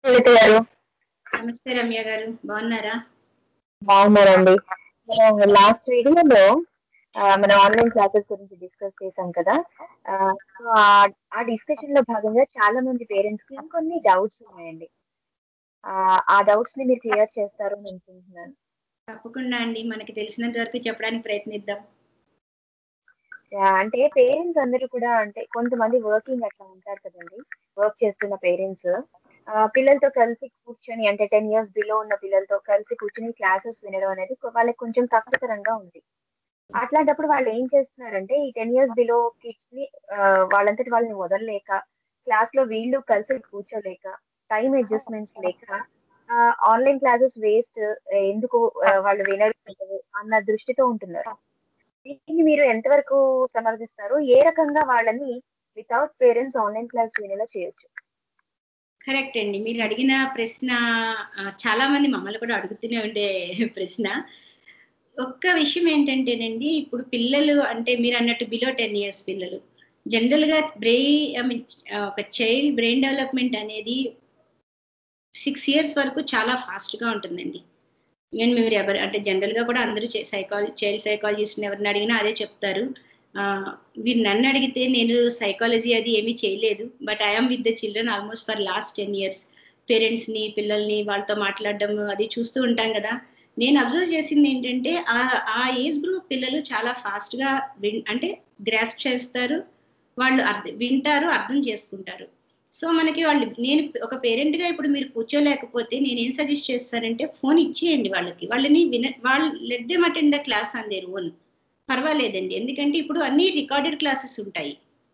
లలిత గారు నమస్తే రమ్య గారు బాగున్నారా బాగున్నారండి మనం లాస్ట్ వీడియోలో మనం ఆన్లైన్ క్లాసెస్ గురించి డిస్కస్ చేశాం కదా ఆ, సో ఆ- ఆ డిస్కషన్ లో భాగంగా చాలా మంది పేరెంట్స్ కి ఇంకొన్ని డౌట్స్ ఉన్నాయండి ఆ, ఆ డౌట్స్ ని మీరు క్లియర్ చేస్తారు అని అనుకుంటున్నాను తప్పకుండా అండి మనకి తెలిసినంత వరకు చెప్పడానికి ప్రయత్నిద్దాం ఆ, అంటే పేరెంట్స్ అందరూ కూడా అంటే కొంతమంది వర్కింగ్ అట్లా ఉంటారు కదండి వర్క్ చేస్తున్న పేరెంట్స్ పిల్లలతో కలిసి కూర్చొని అంటే టెన్ ఇయర్స్ బిలో ఉన్న పిల్లలతో కలిసి కూర్చొని క్లాసెస్ వినడం అనేది కొ- వాళ్ళకి కొంచెం కష్టతరంగా ఉంది అట్లాంటప్పుడు వాళ్ళు ఏం చేస్తున్నారంటే ఈ టెన్ ఇయర్స్ బిలో కిడ్స్ ని ఆ, వాళ్ళంతటి వాళ్ళని వదలలేక క్లాస్ లో వీళ్ళు కలిసి కూర్చోలేక టైం అడ్జస్ట్మెంట్స్ లేక ఆన్లైన్ క్లాసెస్ వేస్ట్ ఎందుకు ఆ, వాళ్ళు వినడం అన్న దృష్టితో ఉంటున్నారు దీన్ని మీరు ఎంతవరకు సమర్థిస్తారు ఏ రకంగా వాళ్ళని వితౌట్ పేరెంట్స్ ఆన్లైన్ క్లాస్ వినేలా చేయొచ్చు కరెక్ట్ అండి మీరు అడిగిన ప్రశ్న ఆ, చాలా మంది మమ్మల్ని కూడా అడుగుతూనే ఉండే ప్రశ్న ఒక్క విషయం ఏంటంటేనండి ఇప్పుడు పిల్లలు అంటే మీరు అన్నట్టు బిలో టెన్ ఇయర్స్ పిల్లలు జనరల్ గా బ్రెయిన్ ఐ మీన్ ఒక చైల్డ్ బ్రెయిన్ డెవలప్మెంట్ అనేది సిక్స్ ఇయర్స్ వరకు చాలా ఫాస్ట్ గా ఉంటుందండి ఈవెన్ మీరు ఎవరు అంటే జనరల్ గా కూడా అందరూ సైకాలజీ చైల్డ్ సైకాలజిస్ట్ ఎవరిని అడిగినా అదే చెప్తారు ఆ, వీరు నన్ను అడిగితే నేను సైకాలజీ అది ఏమీ చేయలేదు but I'm with the children almost for last ten years parents ని పిల్లల్ని వాళ్ళతో మాట్లాడడం అది చూస్తూ ఉంటాం కదా నేను అబ్జర్వ్ చేసింది ఏంటంటే ఆ ఆ ఏజ్ గ్రూప్ పిల్లలు చాలా ఫాస్ట్ గా విన్ అంటే గ్రాస్ప్ చేస్తారు వాళ్ళు అర్థ వింటారు అర్థం చేసుకుంటారు సో మనకి వాళ్ళు నేను ఒక పేరెంట్ గా ఇప్పుడు మీరు కూర్చోలేకపోతే నేను ఏం సజెస్ట్ చేస్తానంటే ఫోన్ ఇచ్చేయండి వాళ్ళకి వాళ్ళని విన వాళ్ళు let them attend the class on their own పర్వాలేదండి ఎందుకంటే ఇప్పుడు అన్ని రికార్డెడ్ క్లాసెస్ ఉంటాయి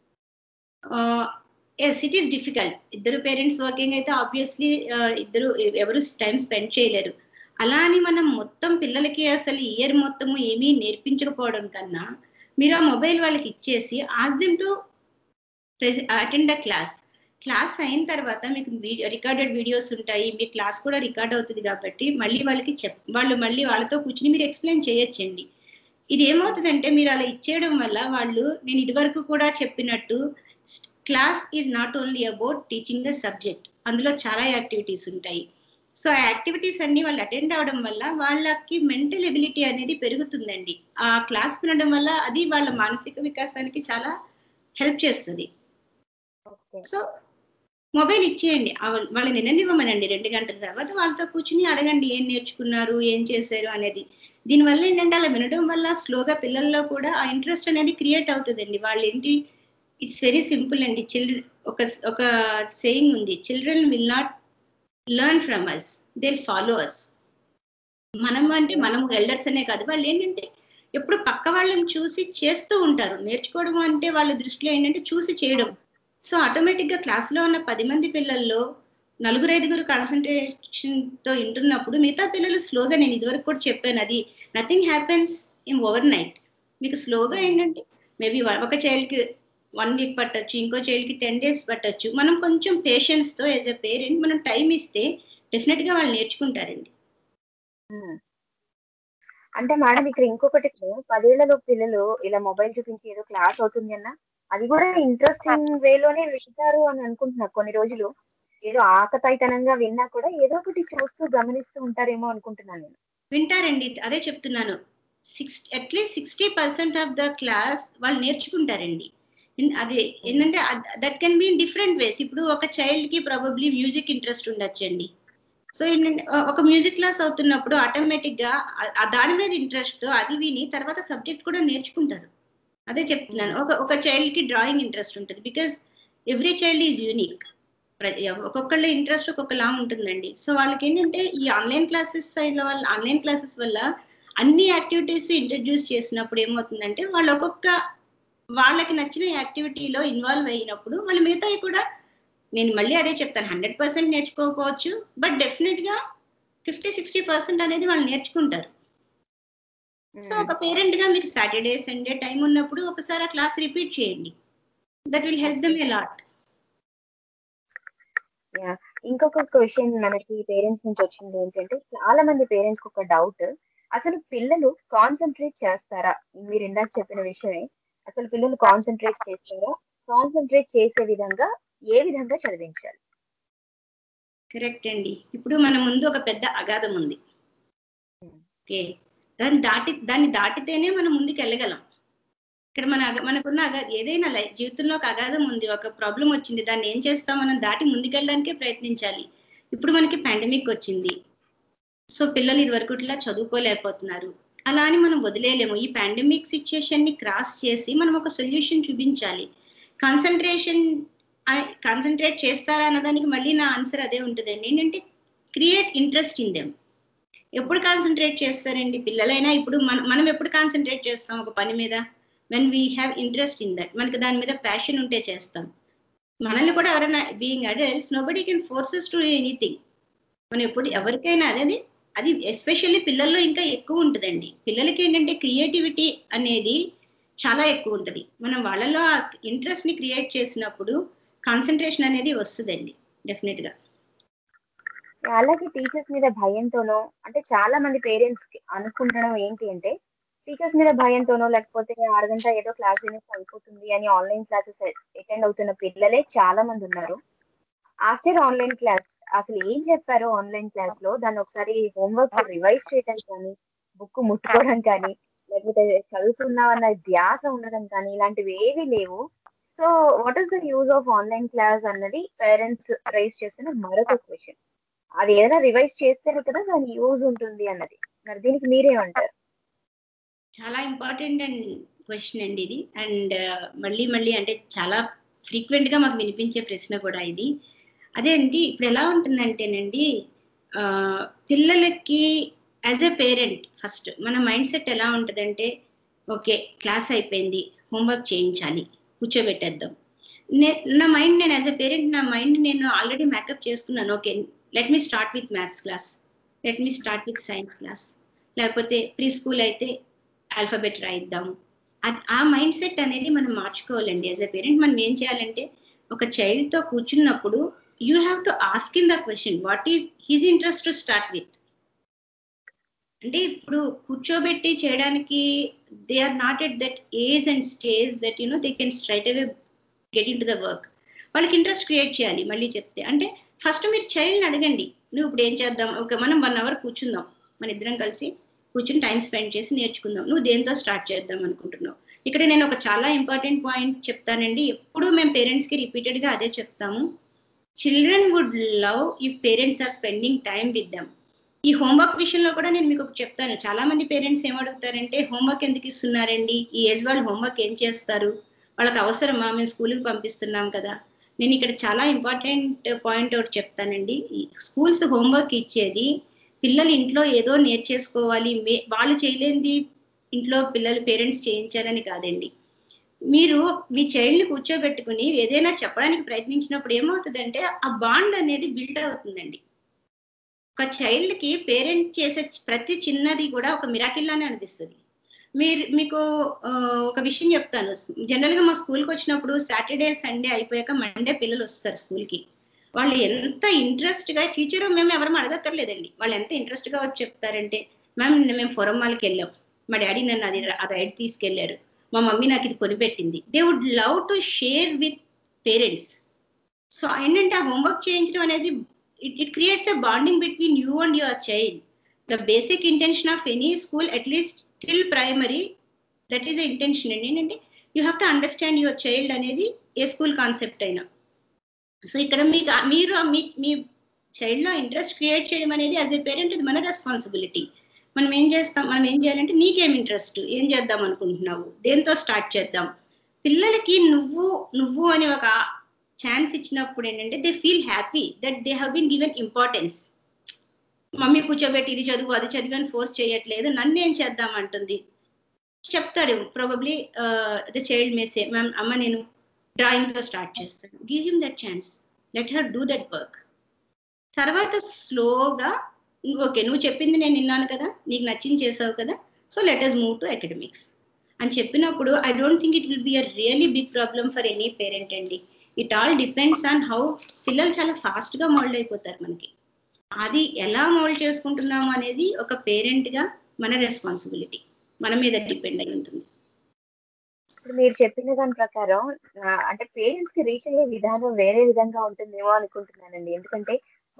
ఎస్ ఇట్ ఈస్ డిఫికల్ట్ ఇద్దరు పేరెంట్స్ వర్కింగ్ అయితే ఆబ్వియస్లీ ఇద్దరు ఎవరు టైం స్పెండ్ చేయలేరు అలా అని మనం మొత్తం పిల్లలకి అసలు ఇయర్ మొత్తము ఏమీ నేర్పించకపోవడం కన్నా మీరు ఆ మొబైల్ వాళ్ళకి ఇచ్చేసి ఆద్యం to attend the class class అయిన తర్వాత మీకు రికార్డెడ్ వీడియోస్ ఉంటాయి మీ క్లాస్ కూడా రికార్డ్ అవుతుంది కాబట్టి మళ్ళీ వాళ్ళకి చెప్ వాళ్ళు మళ్ళీ వాళ్ళతో కూర్చుని మీరు ఎక్స్ప్లెయిన్ చేయొచ్చండి ఇది ఏమవుతుందంటే మీరు అలా ఇచ్చేయడం వల్ల వాళ్ళు నేను ఇదివరకు కూడా చెప్పినట్టు class is not only about teaching the subject అందులో చాలా యాక్టివిటీస్ ఉంటాయి సో ఆ యాక్టివిటీస్ అన్ని వాళ్ళు అటెండ్ అవడం వల్ల వాళ్ళకి మెంటల్ ఎబిలిటీ అనేది పెరుగుతుందండి ఆ క్లాస్ వినడం వల్ల అది వాళ్ళ మానసిక వికాసానికి చాలా హెల్ప్ చేస్తుంది ఓకే సో మొబైల్ ఇచ్చేయండి ఆ వాళ్ళ- వాళ్ళని నిన్ననివ్వమనండి రెండు గంటల తర్వాత వాళ్ళతో కూర్చుని అడగండి ఏం నేర్చుకున్నారు ఏం చేశారు అనేది దీనివల్ల ఏంటంటే అలా వినడం వల్ల స్లోగా పిల్లల్లో కూడా ఆ ఇంట్రెస్ట్ అనేది క్రియేట్ అవుతుందండి వాళ్ళు ఏంటి ఇట్స్ వెరీ సింపుల్ అండి చిల్డ్రన్ ఒక ఒక సేయింగ్ ఉంది children will not learn from us they follow us మనం అంటే మనం ఎల్డర్స్ అనే కాదు వాళ్ళు ఏంటంటే ఎప్పుడు పక్క వాళ్ళని చూసి చేస్తూ ఉంటారు నేర్చుకోవడం అంటే వాళ్ళ దృష్టిలో ఏంటంటే చూసి చేయడం సో ఆటోమేటిక్ గా క్లాస్ లో ఉన్న పది మంది పిల్లల్లో నలుగురు ఐదుగురు కాన్సన్ట్రేషన్ తో వింటున్నప్పుడు మిగతా పిల్లలు స్లోగా నేను ఇదివరకు కూడా చెప్పాను అది nothing happens in overnight మీకు స్లోగా ఏంటంటే మేబీ ఒక చైల్డ్ కి వన్ వీక్ పట్టొచ్చు ఇంకో చైల్డ్ కి టెన్ డేస్ పట్టొచ్చు మనం కొంచెం పేషెన్స్ తో యాజ్ ఎ పేరెంట్ మనం టైం ఇస్తే డెఫినెట్ గా వాళ్ళు నేర్చుకుంటారండి ఉమ్. అంటే మేడం ఇక్కడ ఇంకొకటి పదేళ్లలో పిల్లలు ఇలా మొబైల్ చూపించి ఏదో క్లాస్ అవుతుంది అన్న అది కూడా ఇంట్రెస్టింగ్ వేలోనే వింటారు అని అనుకుంటున్నారు కొన్ని రోజులు ఏదో ఆకతాయితనంగా విన్నా కూడా ఏదో ఒకటి చూస్తూ గమనిస్తూ ఉంటారేమో అనుకుంటున్నాను నేను వింటారండి అదే చెప్తున్నాను six at least sixty percent of the class వాళ్ళు నేర్చుకుంటారండి ఇన్- అదే ఏంటంటే that can be in different ways ఇప్పుడు ఒక చైల్డ్ కి ప్రాబబ్లీ మ్యూజిక్ ఇంట్రెస్ట్ ఉండొచ్చండి సో ఏంటంటే ఒ- ఒక మ్యూజిక్ క్లాస్ అవుతున్నప్పుడు ఆటోమేటిక్ గా ఆ- ఆ దాని మీద ఇంట్రెస్ట్ తో అది విని తర్వాత సబ్జెక్ట్ కూడా నేర్చుకుంటారు అదే చెప్తున్నాను ఒక ఒక చైల్డ్ కి డ్రాయింగ్ ఇంట్రెస్ట్ ఉంటుంది because every child is unique ఒక్కొక్కళ్ళ ఇంట్రెస్ట్ ఒక్కొక్కలా ఉంటుందండి సో వాళ్ళకి ఏంటంటే ఈ ఆన్లైన్ క్లాసెస్ సైడ్ వల్ల ఆన్లైన్ క్లాసెస్ వల్ల అన్ని యాక్టివిటీస్ ఇంట్రడ్యూస్ చేసినప్పుడు ఏమవుతుందంటే వాళ్ళు ఒక్కొక్క వాళ్ళకి నచ్చిన యాక్టివిటీలో ఇన్వాల్వ్ అయినప్పుడు వాళ్ళు మిగతాయి కూడా నేను మళ్ళీ అదే చెప్తాను హండ్రెడ్ పర్సెంట్ నేర్చుకోకపోవచ్చు బట్ డెఫినెట్ గా ఫిఫ్టీ సిక్స్టీ పర్సెంట్ అనేది వాళ్ళు నేర్చుకుంటారు సో ఒక పేరెంట్ గా మీకు సాటర్డే సండే టైం ఉన్నప్పుడు ఒకసారి ఆ క్లాస్ రిపీట్ చేయండి that will help them a lot Yeah. ఇంకొక క్వశ్చన్ మనకి పేరెంట్స్ నుంచి వచ్చింది ఏంటంటే చాలా మంది పేరెంట్స్ కి ఒక డౌట్ అసలు పిల్లలు కాన్సన్ట్రేట్ చేస్తారా మీరు ఇందాక చెప్పిన విషయమే అసలు పిల్లలు కాన్సన్ట్రేట్ చేస్తారా కాన్సన్ట్రేట్ చేసే విధంగా ఏ విధంగా చదివించాలి కరెక్ట్ అండి ఇప్పుడు మన ముందు ఒక పెద్ద అగాధం ఉంది ఓకే దాన్ని దాటి దాన్ని దాటితేనే మనం ముందుకు వెళ్ళగలం ఇక్కడ మన అగ- మనకున్న అగా ఏదైనా లై- జీవితంలో ఒక అగాధం ఉంది ఒక ప్రాబ్లం వచ్చింది దాన్ని ఏం చేస్తాం మనం దాటి ముందుకెళ్ళడానికే ప్రయత్నించాలి ఇప్పుడు మనకి పాండమిక్ వచ్చింది సో పిల్లలు ఇది వరకు ఇట్లా చదువుకోలేకపోతున్నారు అలా అని మనం వదిలేయలేము ఈ పాండమిక్ సిచ్యుయేషన్ ని క్రాస్ చేసి మనం ఒక సొల్యూషన్ చూపించాలి కాన్సన్ట్రేషన్ కాన్సన్ట్రేట్ చేస్తారా అన్నదానికి మళ్ళీ నా ఆన్సర్ అదే ఉంటుందండి ఏంటంటే క్రియేట్ ఇంట్రెస్ట్ ఇన్ దెమ్ ఎప్పుడు కాన్సన్ట్రేట్ చేస్తారండి పిల్లలైనా ఇప్పుడు మనం మనం ఎప్పుడు కాన్సన్ట్రేట్ చేస్తాం ఒక పని మీద when we have interest in that మనకి దాని మీద ప్యాషన్ ఉంటే చేస్తాం మనల్ని కూడా ఎవరైనా being adults nobody can forces to anything మనం ఎప్పుడు ఎవరికైనా అదేది అది ఎస్పెషల్లీ పిల్లల్లో ఇంకా ఎక్కువ ఉంటుందండి పిల్లలకి ఏంటంటే క్రియేటివిటీ అనేది చాలా ఎక్కువ ఉంటుంది మనం వాళ్ళలో ఆ ఇంట్రెస్ట్ ని క్రియేట్ చేసినప్పుడు కాన్సన్ట్రేషన్ అనేది వస్తుందండి డెఫినెట్ గా అలాగే టీచర్స్ మీద భయంతోనో అంటే చాలా మంది పేరెంట్స్ అనుకుంటడం ఏంటి అంటే టీచర్స్ మీద భయంతోనో లేకపోతే అరగంట ఏదో క్లాస్ వినేసి అయిపోతుంది అని ఆన్లైన్ క్లాసెస్ అటెండ్ అవుతున్న పిల్లలే చాలా మంది ఉన్నారు ఆఫ్టర్ ఆన్లైన్ క్లాస్ అసలు ఏం చెప్పారో ఆన్లైన్ క్లాస్ లో దాన్ని ఒకసారి హోంవర్క్ రివైజ్ చేయడం కానీ బుక్ ముట్టుకోవడం కానీ లేకపోతే చదువుతున్నామన్న ధ్యాస ఉండడం కానీ ఇలాంటివి ఏవి లేవు so what is the use of online class అన్నది పేరెంట్స్ రైజ్ చేస్తున్న మరొక క్వశ్చన్ అది ఏదైనా రివైజ్ చేస్తేనే కదా దాని యూజ్ ఉంటుంది అన్నది మరి దీనికి మీరేమంటారు చాలా ఇంపార్టెంట్ అండ్ క్వశ్చన్ అండి ఇది అండ్ మళ్ళీ మళ్ళీ అంటే చాలా ఫ్రీక్వెంట్ గా మాకు వినిపించే ప్రశ్న కూడా ఇది అదే అండి ఇప్పుడు ఎలా ఉంటుందంటేనండి ఆ, పిల్లలకి యాజ్ ఎ పేరెంట్ ఫస్ట్ మన మైండ్ సెట్ ఎలా ఉంటుందంటే ఓకే క్లాస్ అయిపోయింది హోంవర్క్ చేయించాలి కూర్చోబెట్టేద్దాం నే నా మైండ్ నేను యాజ్ ఎ పేరెంట్ నా మైండ్ నేను ఆల్రెడీ మేకప్ చేసుకున్నాను okay let me start with maths class let me start with science class లేకపోతే ప్రీ స్కూల్ అయితే ఆల్ఫాబెట్ రాయిద్దాము అది ఆ మైండ్ సెట్ అనేది మనం మార్చుకోవాలండి యాజ్ ఎ పేరెంట్ మనం ఏం చేయాలంటే ఒక child తో కూర్చున్నప్పుడు you have to ask in the question what is his interest to start with అంటే ఇప్పుడు కూర్చోబెట్టి చేయడానికి they are not at that age and stage that you know they can straight away get into the work వాళ్ళకి interest create చేయాలి మళ్ళీ చెప్తే అంటే first మీరు చైల్డ్ని అడగండి నువ్వు ఇప్పుడు ఏం చేద్దాం ఓకే మనం వన్ అవర్ కూర్చుందాం మన ఇద్దరం కలిసి కూర్చుని టైం స్పెండ్ చేసి నేర్చుకుందాం నువ్వు దేంతో స్టార్ట్ చేద్దాం అనుకుంటున్నావు ఇక్కడ నేను ఒక చాలా ఇంపార్టెంట్ పాయింట్ చెప్తానండి ఎప్పుడు మేము పేరెంట్స్కి రిపీటెడ్గా అదే చెప్తాము children would love if parents are spending time with them ఈ హోంవర్క్ విషయంలో కూడా నేను మీకు ఒకటి చెప్తాను చాలా మంది పేరెంట్స్ ఏమడుగుతారంటే హోంవర్క్ ఎందుకు ఇస్తున్నారండి ఈ ఏజ్ వాళ్ళు హోంవర్క్ ఏం చేస్తారు వాళ్ళకి అవసరమా మేము స్కూల్కి పంపిస్తున్నాం కదా నేను ఇక్కడ చాలా ఇంపార్టెంట్ పాయింట్ ఒకటి చెప్తానండి స్కూల్స్ హోంవర్క్ ఇచ్చేది పిల్లలు ఇంట్లో ఏదో నేర్చేసుకోవాలి మే- వాళ్ళు చేయలేనిది ఇంట్లో పిల్లలు పేరెంట్స్ చేయించాలని కాదండి మీరు మీ చైల్డ్ని కూర్చోబెట్టుకుని ఏదైనా చెప్పడానికి ప్రయత్నించినప్పుడు ఏమవుతుందంటే ఆ బాండ్ అనేది బిల్డ్ అవుతుందండి ఒక చైల్డ్ కి పేరెంట్ చేసే ప్రతి చిన్నది కూడా ఒక మిరాకిల్లానే అనిపిస్తుంది మీరు మీకు ఆ, ఒక విషయం చెప్తాను జనరల్ గా మా స్కూల్కి వచ్చినప్పుడు సాటర్డే సండే అయిపోయాక మండే పిల్లలు వస్తారు స్కూల్ కి వాళ్ళు ఎంత ఇంట్రెస్ట్ గా టీచర్ మేము ఎవరు అడగక్కర్లేదండి వాళ్ళు ఎంత ఇంట్రెస్ట్ గా వచ్చి చెప్తారంటే మ్యామ్ నిన్న మేము ఫొరం మాల్కి వెళ్ళాం మా డాడీ నన్ను అది ఆ రైడ్ తీసుకెళ్లారు మా మమ్మీ నాకు ఇది కొనిపెట్టింది they would love to share with parents so ఏంటంటే ఆ హోంవర్క్ చేయించడం అనేది it it creates a bonding between you and your child the basic intention of any school at least till primary that is the intention అండి ఏంటంటే you have to understand your child అనేది ఏ school concept అయినా so ఇక్కడ మీకు మీరు మీ మీ చైల్డ్ లో ఇంట్రెస్ట్ క్రియేట్ చేయడం అనేది యాజ్ ఏ పేరెంట్ ఇది మన రెస్పాన్సిబిలిటీ మనం ఏం చేస్తాం మనం ఏం చేయాలంటే నీకేం ఇంట్రెస్ట్ ఏం చేద్దాం అనుకుంటున్నావు దేంతో స్టార్ట్ చేద్దాం పిల్లలకి నువ్వు నువ్వు అని ఒక ఛాన్స్ ఇచ్చినప్పుడు ఏంటంటే they feel happy that they have been given importance mummy కూర్చోబెట్టి ఇది చదువు అది చదివి అని ఫోర్స్ చేయట్లేదు నన్ను ఏం చేద్దాం అంటుంది చెప్తాడు probably the child may say ma'am అమ్మ నేను డ్రాయింగ్ తో స్టార్ట్ చేస్తాను give him that chance let her do that work తర్వాత స్లోగా ఓకే నువ్వు చెప్పింది నేను విన్నాను కదా నీకు నచ్చింది చేసావు కదా so let us move to academics అని చెప్పినప్పుడు I don't think it will be a really big problem for any parent అండి it all depends on how పిల్లలు చాలా ఫాస్ట్ గా మోల్డ్ అయిపోతారు మనకి అది ఎలా మోల్డ్ చేసుకుంటున్నాము అనేది ఒక పేరెంట్ గా మన రెస్పాన్సిబిలిటీ మన మీద డిపెండ్ అయి ఉంటుంది ఇప్పుడు మీరు చెప్పిన దాని ప్రకారం ఆ, అంటే పేరెంట్స్ కి రీచ్ అయ్యే విధానం వేరే విధంగా ఉంటుందేమో అనుకుంటున్నానండి ఎందుకంటే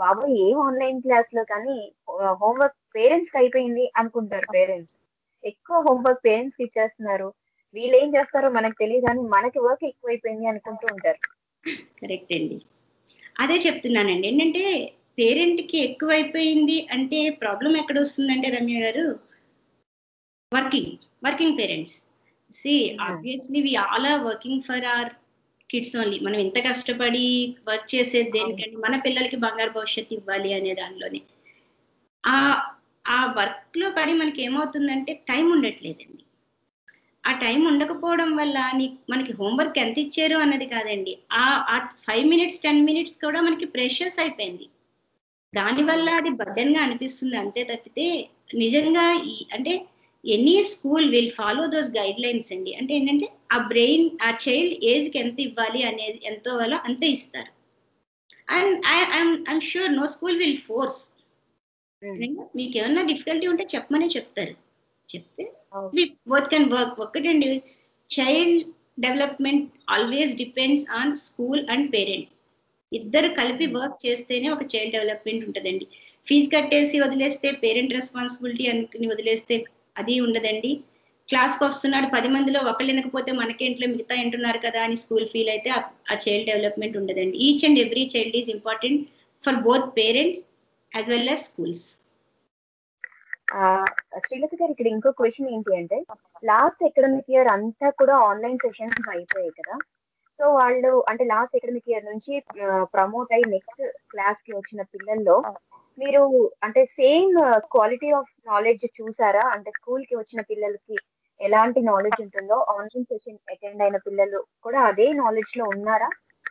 బాబు ఏం ఆన్లైన్ క్లాస్ లో కానీ హోంవర్క్ పేరెంట్స్ కి అయిపోయింది అనుకుంటారు పేరెంట్స్ ఎక్కువ హోంవర్క్ పేరెంట్స్ కి ఇచ్చేస్తున్నారు వీళ్ళు ఏం చేస్తారో మనకు తెలియదు కానీ మనకి వర్క్ ఎక్కువైపోయింది అనుకుంటూ ఉంటారు కరెక్ట్ అండి అదే చెప్తున్నానండి ఏంటంటే పేరెంట్ కి ఎక్కువైపోయింది అంటే ప్రాబ్లం ఎక్కడ వస్తుందంటే రమ్య గారు working working parents see Hmm. Obviously we all are working for our kids only మనం ఎంత కష్టపడి వర్క్ చేసేది దేనికంటే మన పిల్లలకి బంగారు భవిష్యత్తు ఇవ్వాలి అనే దానిలోనే ఆ ఆ వర్క్ లో పడి మనకి ఏమవుతుందంటే టైం ఉండట్లేదండి ఆ టైం ఉండకపోవడం వల్ల నీ మనకి హోంవర్క్ ఎంత ఇచ్చారు అన్నది కాదండి ఆ ఆ ఫైవ్ మినిట్స్ టెన్ మినిట్స్ కూడా మనకి ప్రెషస్ అయిపోయింది దానివల్ల అది బర్డెన్ గా అనిపిస్తుంది అంతే తప్పితే నిజంగా ఈ అంటే any school will follow those guidelines అండి అంటే ఏంటంటే ఆ బ్రెయిన్ ఆ చైల్డ్ ఏజ్ కి ఎంత ఇవ్వాలి అనేది ఎంతో వాళ్ళ అంతే ఇస్తారు and I'm sure no school will force మీకు ఏమన్నా డిఫికల్టీ ఉంటే చెప్పమనే చెప్తారు చెప్తే వి బోత్ కెన్ వర్క్ ఒకటండి child development always depends on school and parent ఇద్దరు కలిపి వర్క్ చేస్తేనే ఒక చైల్డ్ డెవలప్మెంట్ ఉంటుందండి ఫీజు కట్టేసి వదిలేస్తే పేరెంట్ రెస్పాన్సిబిలిటీ అనుకుని వదిలేస్తే అది ఉండదండి క్లాస్కి వస్తున్నాడు పది మందిలో ఒకళ్ళు వినకపోతే మనకేంట్లో మిగతా వింటున్నారు కదా అని స్కూల్ ఫీల్ అయితే ఆ- ఆ చైల్డ్ డెవలప్మెంట్ ఉండదండి each and every child is important for both parents as well as schools ఆ, శ్రీలత గారు ఇక్కడ ఇంకో క్వశ్చన్ ఏంటి అంటే లాస్ట్ అకాడమిక్ ఇయర్ అంతా కూడా ఆన్లైన్ సెషన్స్ అయిపోయాయి కదా సో వాళ్ళు అంటే లాస్ట్ అకాడమిక్ ఇయర్ నుంచి ప్రమోట్ అయ్యి నెక్స్ట్ క్లాస్ కి వచ్చిన పిల్లల్లో మీరు అంటే సేమ్ క్వాలిటీ ఆఫ్ నాలెడ్జ్ చూసారా అంటే స్కూల్ కి వచ్చిన పిల్లలకి ఎలాంటి నాలెడ్జ్ ఉంటుందో ఆన్లైన్ సెషన్ అటెండ్ అయిన పిల్లలు కూడా అదే నాలెడ్జ్ లో ఉన్నారా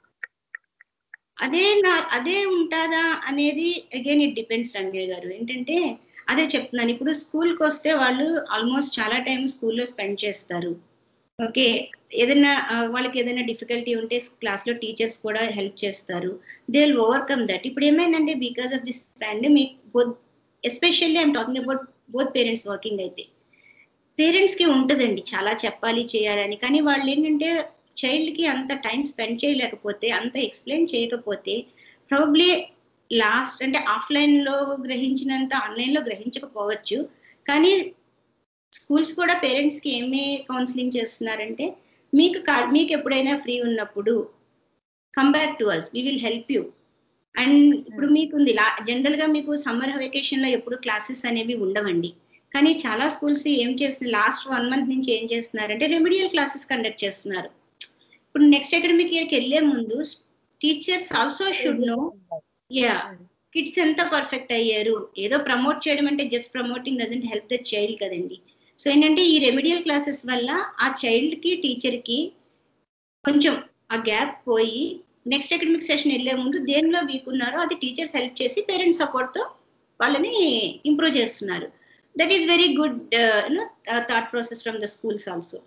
అదే నా అదే ఉంటుందా అనేది అగైన్ ఇట్ డిపెండ్స్ రంగే గారు ఏంటంటే అదే చెప్తున్నాను ఇప్పుడు స్కూల్కి వస్తే వాళ్ళు ఆల్మోస్ట్ చాలా టైం స్కూల్లో స్పెండ్ చేస్తారు ఓకే ఏదైనా ఆ, వాళ్ళకి ఏదైనా డిఫికల్టీ ఉంటే క్లాస్లో టీచర్స్ కూడా హెల్ప్ చేస్తారు దే విల్ ఓవర్కమ్ దట్ ఇప్పుడు ఏమైందంటే because of this pandemic both especially I'm talking about both parents working అయితే పేరెంట్స్ కి ఉంటుందండి చాలా చెప్పాలి చేయాలని కానీ వాళ్ళు ఏంటంటే చైల్డ్ కి అంత టైం స్పెండ్ చేయలేకపోతే అంత ఎక్స్ప్లెయిన్ చేయకపోతే ప్రాబబ్లీ లాస్ట్ అంటే ఆఫ్లైన్ లో గ్రహించినంత ఆన్లైన్ లో గ్రహించకపోవచ్చు కానీ స్కూల్స్ కూడా పేరెంట్స్ కి ఏమి కౌన్సిలింగ్ చేస్తున్నారంటే మీకు కా- మీకు ఎప్పుడైనా ఫ్రీ ఉన్నప్పుడు come back to us we will help you and ఇప్పుడు మీకుంది జనరల్ గా మీకు సమ్మర్ వెకేషన్ లో ఎప్పుడు క్లాసెస్ అనేవి ఉండవండి కానీ చాలా స్కూల్స్ ఏం చేస్తున్నారు లాస్ట్ వన్ మంత్ నుంచి ఏం చేస్తున్నారంటే రెమిడియల్ క్లాసెస్ కండక్ట్ చేస్తున్నారు ఇప్పుడు నెక్స్ట్ అకాడమిక్ ఇయర్కి వెళ్ళే ముందు teachers also should know ya kids ఎంత పర్ఫెక్ట్ అయ్యారు ఏదో ప్రమోట్ చేయడం అంటే just promoting doesn't help the child కదండి సో ఏంటంటే ఈ రెమిడియల్ క్లాసెస్ వల్ల ఆ చైల్డ్ కి టీచర్ కి కొంచెం ఆ గ్యాప్ పోయి నెక్స్ట్ అకాడమిక్ సెషన్ వెళ్ళే ముందు దేనిలో వీక్ ఉన్నారో అది టీచర్స్ హెల్ప్ చేసి పేరెంట్స్ సపోర్ట్ తో వాళ్ళని ఇంప్రూవ్ చేస్తున్నారు that is very good thought process from the schools also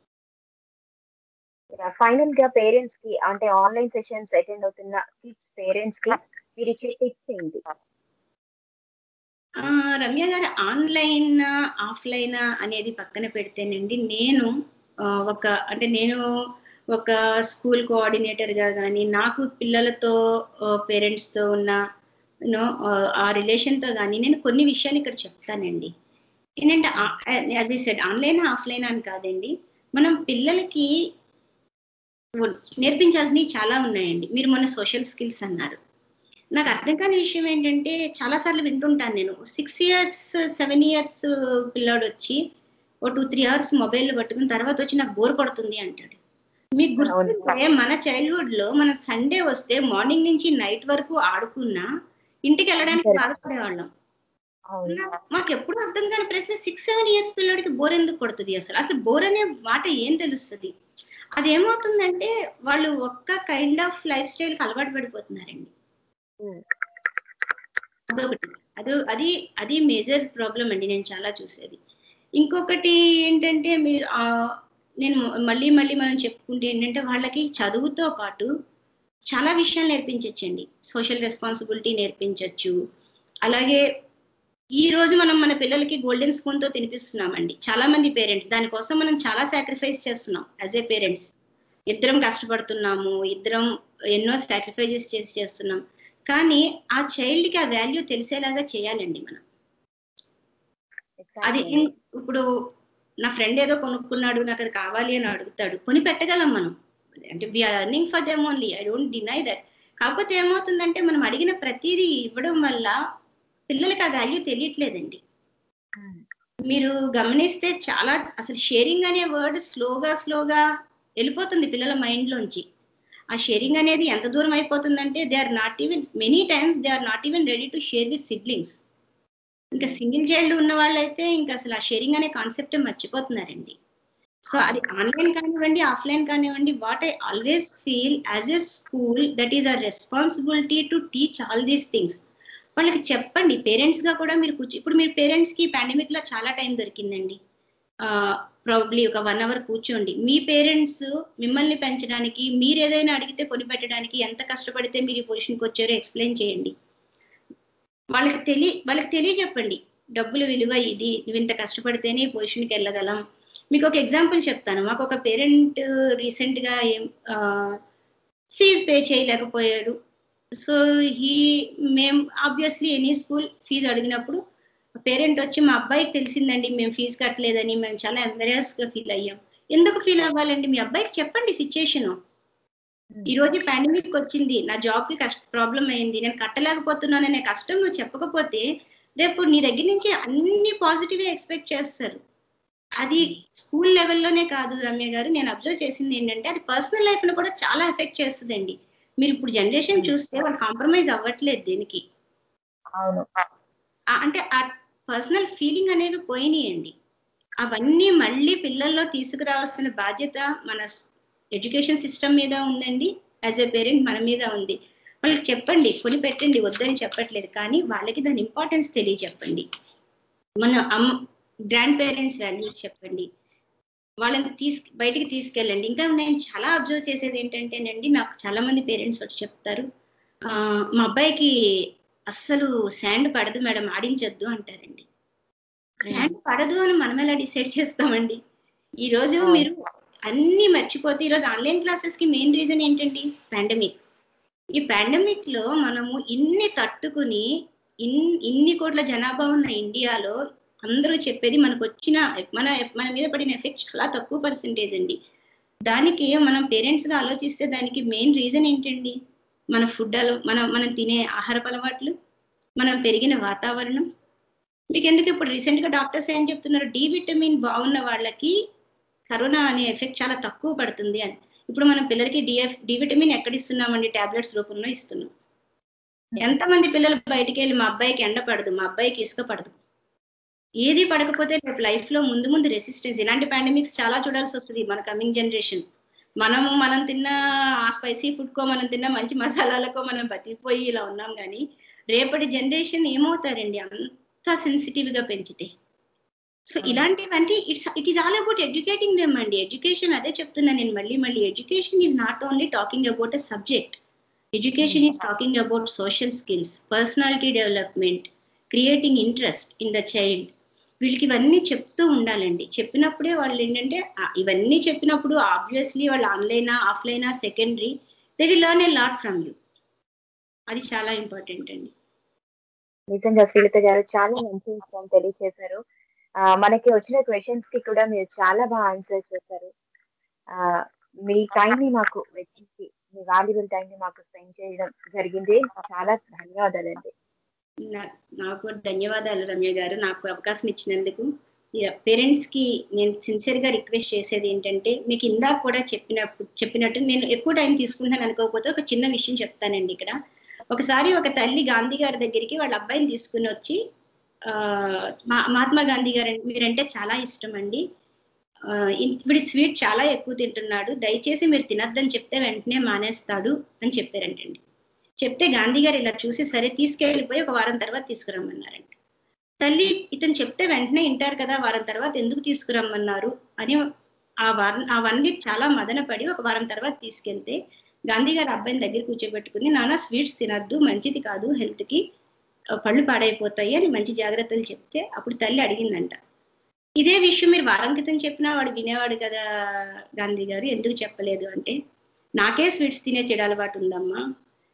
final గా పేరెంట్స్ కి అంటే ఆన్లైన్ సెషన్స్ అటెండ్ అవుతున్న కిడ్స్ పేరెంట్స్ కి మీరు ఇచ్చే టిప్స్ ఏంటి ఆ, రమ్య గారు ఆన్లైన్ ఆఫ్లైన్ అనేది పక్కన పెడితేనండి నేను ఆ, ఒక అంటే నేను ఒక స్కూల్ కోఆర్డినేటర్ గా కానీ నాకు పిల్లలతో పేరెంట్స్ తో ఉన్న యూనో ఆ రిలేషన్ తో కానీ నేను కొన్ని విషయాలు ఇక్కడ చెప్తానండి ఏంటంటే యాజ్ ఈ సెడ్ ఆన్లైన్ ఆఫ్లైన్ అని కాదండి మనం పిల్లలకి నేర్పించాల్సినవి చాలా ఉన్నాయండి మీరు మొన్న సోషల్ స్కిల్స్ అన్నారు నాకు అర్థం కాని విషయం ఏంటంటే చాలా సార్లు వింటుంటాను నేను సిక్స్ ఇయర్స్ సెవెన్ ఇయర్స్ పిల్లాడు వచ్చి ఓ టూ త్రీ అవర్స్ మొబైల్ పట్టుకుని తర్వాత వచ్చి నాకు బోర్ కొడుతుంది అంటాడు మీకు గుర్తుంటే మన చైల్డ్హుడ్ లో మన సండే వస్తే మార్నింగ్ నుంచి నైట్ వరకు ఆడుకున్నా ఇంటికి వెళ్ళడానికి Correct. బాధపడేవాళ్ళం అవును మాకు ఎప్పుడు అర్థం కాని ప్రశ్న సిక్స్ సెవెన్ ఇయర్స్ పిల్లడికి బోర్ ఎందుకు కొడుతుంది అసలు అసలు బోర్ అనే మాట ఏం తెలుస్తుంది అదేమవుతుందంటే వాళ్ళు ఒక్క కైండ్ ఆఫ్ లైఫ్ స్టైల్ కి అలవాటు పడిపోతున్నారండి Hmm. అదొకటి అది అది అది మేజర్ ప్రాబ్లం అండి నేను చాలా చూసేది ఇంకొకటి ఏంటంటే మీరు ఆ, నేను మళ్ళీ మళ్ళీ మనం చెప్పుకుంటే ఏంటంటే వాళ్ళకి చదువుతో పాటు చాలా విషయాలు నేర్పించవచ్చండి సోషల్ రెస్పాన్సిబిలిటీ నేర్పించవచ్చు అలాగే ఈ రోజు మనం మన పిల్లలకి గోల్డెన్ స్పూన్ తో తినిపిస్తున్నామండి చాలా మంది పేరెంట్స్ దానికోసం మనం చాలా సాక్రిఫైస్ చేస్తున్నాం యాజ్ ఏ పేరెంట్స్ ఇద్దరం కష్టపడుతున్నాము ఇద్దరం ఎన్నో సాక్రిఫైజెస్ చేసి చేస్తున్నాం కానీ ఆ చైల్డ్ కి ఆ వాల్యూ తెలిసేలాగా చేయాలండి మనం అది ఇన్- ఇప్పుడు నా ఫ్రెండ్ ఏదో కొనుక్కున్నాడు నాకు అది కావాలి అని అడుగుతాడు కొని పెట్టగలం మనం అంటే we are earning for them only I don't deny that కాకపోతే ఏమవుతుందంటే మనం అడిగిన ప్రతిదీ ఇవ్వడం వల్ల పిల్లలకి ఆ వాల్యూ తెలియట్లేదండి మీరు గమనిస్తే చాలా అసలు షేరింగ్ అనే వర్డ్ స్లోగా స్లోగా వెళ్ళిపోతుంది పిల్లల మైండ్ లోంచి ఆ షేరింగ్ అనేది ఎంత దూరం అయిపోతుందంటే they are not even many times they are not even ready to share with siblings ఇంకా సింగిల్ చైల్డ్ ఉన్న వాళ్ళైతే ఇంకా అసలు ఆ షేరింగ్ అనే కాన్సెప్ట్ మర్చిపోతున్నారండి సో అది ఆన్లైన్ కానివ్వండి ఆఫ్లైన్ కానివ్వండి what I always feel as a school that is a responsibility to teach all these things వాళ్ళకి చెప్పండి పేరెంట్స్ గా కూడా మీరు కూర్చో ఇప్పుడు మీరు పేరెంట్స్ కి పాండమిక్ లో చాలా టైం దొరికిందండి ప్రాబ్లీ ఒక వన్ అవర్ కూర్చోండి మీ పేరెంట్స్ మిమ్మల్ని పెంచడానికి మీరు ఏదైనా అడిగితే కొనిపెట్టడానికి ఎంత కష్టపడితే మీరు ఈ పొజిషన్కి వచ్చారో ఎక్స్ప్లెయిన్ చేయండి వాళ్ళకి తెలియ వాళ్ళకి తెలియజెప్పండి డబ్బుల విలువ ఇది నువ్వు ఇంత కష్టపడితేనే ఈ పొజిషన్కి వెళ్ళగలం మీకు ఒక ఎగ్జాంపుల్ చెప్తాను మాకు ఒక పేరెంట్ రీసెంట్ గా ఏం ఫీజ్ పే చేయలేకపోయాడు సో హీ మేము ఆబ్వియస్లీ ఎనీ స్కూల్ ఫీజు అడిగినప్పుడు పేరెంట్ వచ్చి మా అబ్బాయికి తెలిసిందండి మేము ఫీజు కట్టలేదని మేము చాలా ఎంబరాస్ గా ఫీల్ అయ్యాం ఎందుకు ఫీల్ అవ్వాలండి మీ అబ్బాయికి చెప్పండి సిచ్యుయేషన్ ఈ రోజు పాండమిక్ వచ్చింది నా జాబ్ కి కష్ట ప్రాబ్లం అయింది నేను కట్టలేకపోతున్నాననే కష్టం నువ్వు చెప్పకపోతే రేపు నీ దగ్గర నుంచి అన్ని పాజిటివ్ ఎక్స్పెక్ట్ చేస్తారు అది స్కూల్ లెవెల్లోనే కాదు రమ్య గారు నేను అబ్జర్వ్ చేసింది ఏంటంటే అది పర్సనల్ లైఫ్ ను కూడా చాలా ఎఫెక్ట్ చేస్తుందండి మీరు ఇప్పుడు జనరేషన్ చూస్తే వాళ్ళు కాంప్రమైజ్ అవ్వట్లేదు దీనికి అవును ఆ- అంటే ఆ పర్సనల్ ఫీలింగ్ అనేవి పోయినాయండి అవన్నీ మళ్ళీ పిల్లల్లో తీసుకురావాల్సిన బాధ్యత మన ఎడ్యుకేషన్ సిస్టమ్ మీద ఉందండి యాజ్ ఎ పేరెంట్ మన మీద ఉంది వాళ్ళకి చెప్పండి కొని పెట్టండి వద్దని చెప్పట్లేదు కానీ వాళ్ళకి దాని ఇంపార్టెన్స్ తెలియచెప్పండి మన అమ్మ గ్రాండ్ పేరెంట్స్ వాల్యూస్ చెప్పండి వాళ్ళని తీసు బయటికి తీసుకెళ్ళండి ఇంకా నేను చాలా అబ్జర్వ్ చేసేది ఏంటంటేనండి నాకు చాలా మంది పేరెంట్స్ వచ్చి చెప్తారు "ఆ, మా అబ్బాయికి అస్సలు శాండ్ పడదు మేడం ఆడించొద్దు అంటారండి శాండ్ పడదు అని మనం ఎలా డిసైడ్ చేస్తామండి ఈ రోజు అవును. మీరు అన్ని మర్చిపోతే ఈరోజు ఆన్లైన్ క్లాసెస్ కి మెయిన్ రీజన్ ఏంటండి పాండమిక్ ఈ పాండమిక్ లో మనము ఇన్ని తట్టుకుని ఇన్ ఇన్ని కోట్ల జనాభా ఉన్న ఇండియాలో అందరూ చెప్పేది మనకు వచ్చిన మన మన మీద పడిన ఎఫెక్ట్ చాలా తక్కువ పర్సెంటేజ్ అండి దానికి మనం పేరెంట్స్ గా ఆలోచిస్తే దానికి మెయిన్ రీజన్ ఏంటండి మన ఫుడ్ అల మనం మనం తినే ఆహారపు అలవాట్లు మనం పెరిగిన వాతావరణం మీకు ఎందుకు ఇప్పుడు రీసెంట్ గా డాక్టర్స్ ఏం చెప్తున్నారు డి విటమిన్ బాగున్న వాళ్ళకి కరోనా అనే ఎఫెక్ట్ చాలా తక్కువ పడుతుంది అని ఇప్పుడు మనం పిల్లలకి డిఎఫ్ డి విటమిన్ ఎక్కడ ఇస్తున్నామండి టాబ్లెట్స్ రూపంలో ఇస్తున్నాం ఎంతమంది పిల్లలు బయటికి వెళ్ళి మా అబ్బాయికి ఎండ పడదు మా అబ్బాయికి ఇసుక పడదు ఏది పడకపోతే రేపు లైఫ్ లో ముందు ముందు రెసిస్టెన్స్ ఇలాంటి పాండమిక్స్ చాలా చూడాల్సి వస్తుంది మన కమింగ్ జనరేషన్ మనము మనం తిన్న ఆ స్పైసీ ఫుడ్ కో మనం తిన్న మంచి మసాలాలకో మనం బతికిపోయి ఇలా ఉన్నాం కానీ రేపటి జనరేషన్ ఏమవుతారండి అంత సెన్సిటివ్ గా పెంచితే సో ఇలాంటివన్నీ it's it is all about educating them అండి ఎడ్యుకేషన్ అదే చెప్తున్నా నేను మళ్ళీ మళ్ళీ education is not only talking about a subject education is talking about social skills personality development creating interest in the child వీళ్ళకి ఇవన్నీ చెప్తూ ఉండాలండి చెప్పినప్పుడే వాళ్ళు ఏంటంటే ఆ, ఇవన్నీ చెప్పినప్పుడు ఆబ్వియస్లీ వాళ్ళు ఆన్లైనా ఆఫ్లైనా secondary they will learn a lot from you అది చాలా ఇంపార్టెంట్ అండి నిజంగా శ్రీలత గారు చాలా మంచి విషయం తెలియజేశారు ఆ, మనకి వచ్చిన క్వశ్చన్స్ కి కూడా మీరు చాలా బాగా ఆన్సర్ చేశారు ఆ, మీ టైం ని మాకు వెచ్చించి మీ వాల్యుబుల్ టైం ని మాకు స్పెండ్ చేయడం జరిగింది చాలా ధన్యవాదాలండి నా- నాకు ధన్యవాదాలు రమ్య గారు నాకు అవకాశం ఇచ్చినందుకు పేరెంట్స్ కి నేను సిన్సియర్ గా రిక్వెస్ట్ చేసేది ఏంటంటే మీకు ఇందాక కూడా చెప్పినప్పుడు చెప్పినట్టు నేను ఎక్కువ టైం తీసుకుంటాను అనుకోకపోతే ఒక చిన్న విషయం చెప్తానండి ఇక్కడ ఒకసారి ఒక తల్లి గాంధీ గారి దగ్గరికి వాళ్ళ అబ్బాయిని తీసుకుని వచ్చి ఆ, మా- మహాత్మా గాంధీ గారు మీరంటే చాలా ఇష్టం అండి ఆ, ఇన్- వీడి స్వీట్ చాలా ఎక్కువ తింటున్నాడు దయచేసి మీరు తినద్దని చెప్తే వెంటనే మానేస్తాడు అని చెప్పారంటండి చెప్తే గాంధీ గారు ఇలా చూసి సరే తీసుకెళ్ళిపోయి ఒక వారం తర్వాత తీసుకురమ్మన్నారంట తల్లి ఇతను చెప్తే వెంటనే వింటారు కదా వారం తర్వాత ఎందుకు తీసుకురమ్మన్నారు అని ఆ వారం ఆ వన్ వీక్ చాలా మదన పడి ఒక వారం తర్వాత తీసుకెళ్తే గాంధీ గారు అబ్బాయిని దగ్గర కూర్చోబెట్టుకుని నాన్న స్వీట్స్ తినద్దు మంచిది కాదు హెల్త్ కి ఆ, పళ్ళు పాడైపోతాయి అని మంచి జాగ్రత్తలు చెప్తే అప్పుడు తల్లి అడిగిందంట ఇదే విషయం మీరు వారం క్రితం చెప్పినా వాడు వినేవాడు కదా గాంధీ గారు ఎందుకు చెప్పలేదు అంటే నాకే స్వీట్స్ తినే చెడు అలవాటు ఉందమ్మా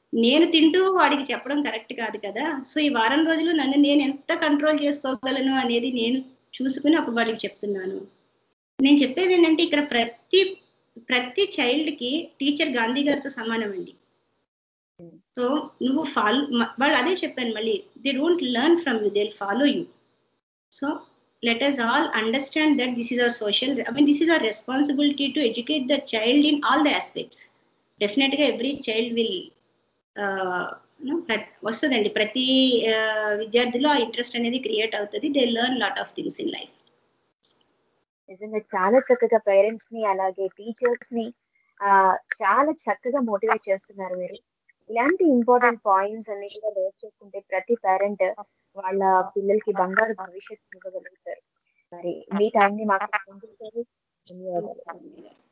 నేను తింటూ వాడికి చెప్పడం కరెక్ట్ కాదు కదా సో ఈ వారం రోజులు నన్ను నేను ఎంత కంట్రోల్ చేసుకోగలను అనేది నేను చూసుకుని అప్పుడు వాడికి చెప్తున్నాను నేను చెప్పేది ఏంటంటే ఇక్కడ ప్రతి ప్రతి చైల్డ్ కి టీచర్ గాంధీ గారితో సమానం అండి సో నువ్వు ఫాలో వాళ్ళు అదే చెప్పాను మళ్ళీ they don't learn from you they follow you so let us all understand that this is our social i mean this is our responsibility to educate the child in all the aspects definitely every child will uh, you know, వస్తుందండి ప్రతి విద్యార్థిలో ఆ interest అనేది create అవుతుంది they learn lot of things in life నిజంగా చాలా చక్కగా parents ని అలాగే టీచర్స్ ని ఆ చాలా చక్కగా మోటివేట్ చేస్తున్నారు మీరు ఇలాంటి ఇంపార్టెంట్ పాయింట్స్ అన్ని కూడా నోట్ చేసుకుంటే ప్రతి పేరెంట్ వాళ్ళ పిల్లలకి బంగారు భవిష్యత్తు ఇవ్వగలుగుతారు మరి మీ టైం ని మాకు ధన్యవాదాలు